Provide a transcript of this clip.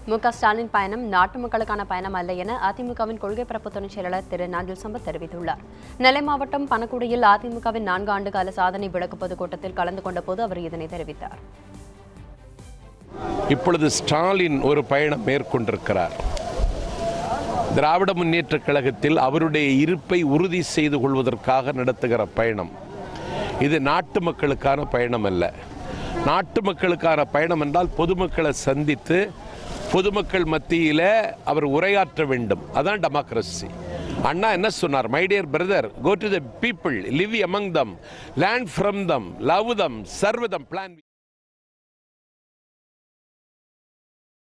மு க ஸ்டாலின் பயணம் நாட்டு மக்களுக்கான பயணம் அல்ல என அதிமுகவின் கொள்கை பரப்பு துணைச் செயலாளர் திரு நாஞ்சில் சம்பத் தெரிவித்துள்ளார் நெல்லை மாவட்டம் பனக்குடியில் அதிமுகவின் நான்கு ஆண்டு கால சாதனை விளக்கு பொதுக்கூட்டத்தில் கலந்து கொண்ட போது அவர் இதனை தெரிவித்தார் இப்பொழுது ஸ்டாலின் ஒரு பயணம் மேற்கொண்டிருக்கிறார் திராவிட முன்னேற்றக் கழகத்தில் அவருடைய இருப்பை உறுதி செய்து கொள்வதற்காக நடத்துகிற பயணம் இது நாட்டு மக்களுக்கான பயணம் அல்ல நாட்டு மக்களுக்கான பயணம் என்றால் பொதுமக்களை சந்தித்து பொதுமக்கள் மத்தியில் அவர் உரையாற்ற வேண்டும் அதான் டெமோக்ரஸி அண்ணா என்ன சொன்னார் my dear brother go to the people live among them learn from them love them serve them plan